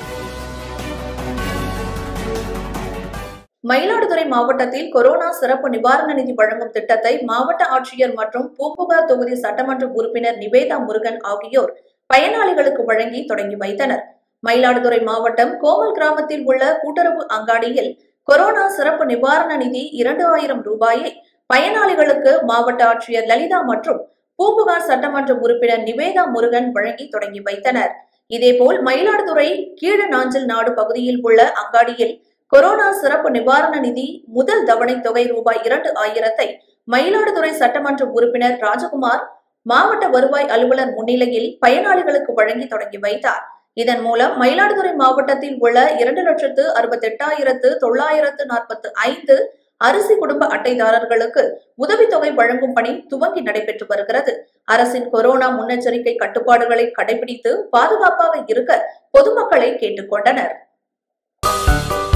மயிலாடுதுறை மாவட்டத்தில் கொரோனா சிறப்பு நிவாரண நிதி வழங்கும் திட்டத்தை மாவட்ட ஆட்சியர் மற்றும் பூம்புகார் தொகுதி சட்டமன்ற உறுப்பினர் நிவேதா முருகன் ஆகியோர் பயனாளிகளுக்கு வழங்கி தொடங்கி வைத்தனர் மயிலாடுதுறை மாவட்டம் கோமல் கிராமத்தில் உள்ள கூட்டுறவு அங்காடியில் கொரோனா சிறப்பு நிவாரண நிதி இரண்டு ஆயிரம் ரூபாயை பயனாளிகளுக்கு மாவட்ட ஆட்சியர் லலிதா மற்றும் பூம்புகார் சட்டமன்ற உறுப்பினர் நிவேதா முருகன் வழங்கி தொடங்கி வைத்தனர் இதேபோல் மயிலாடுதுறை கீழநாஞ்சல் நாடு பகுதியில் உள்ள அங்காடியில் கொரோனா சிறப்பு நிவாரண நிதி முதல் தவணை தொகை ரூபாய் இரண்டு ஆயிரத்தை மயிலாடுதுறை சட்டமன்ற உறுப்பினர் ராஜகுமார் மாவட்ட வருவாய் அலுவலர் முன்னிலையில் பயனாளிகளுக்கு வழங்கி தொடங்கி வைத்தார் இதன் மூலம் மயிலாடுதுறை மாவட்டத்தில் உள்ள இரண்டு லட்சத்து அறுபத்தி எட்டாயிரத்து தொள்ளாயிரத்து நாற்பத்து ஐந்து அரிசி குடும்ப அட்டைதாரர்களுக்கு உதவித்தொகை வழங்கும் பணி துவங்கி நடைபெற்று வருகிறது அரசின் கொரோனா முன்னெச்சரிக்கை கட்டுப்பாடுகளை கடைபிடித்து பாதுகாப்பாக இருக்க பொதுமக்களை கேட்டுக்கொண்டனர்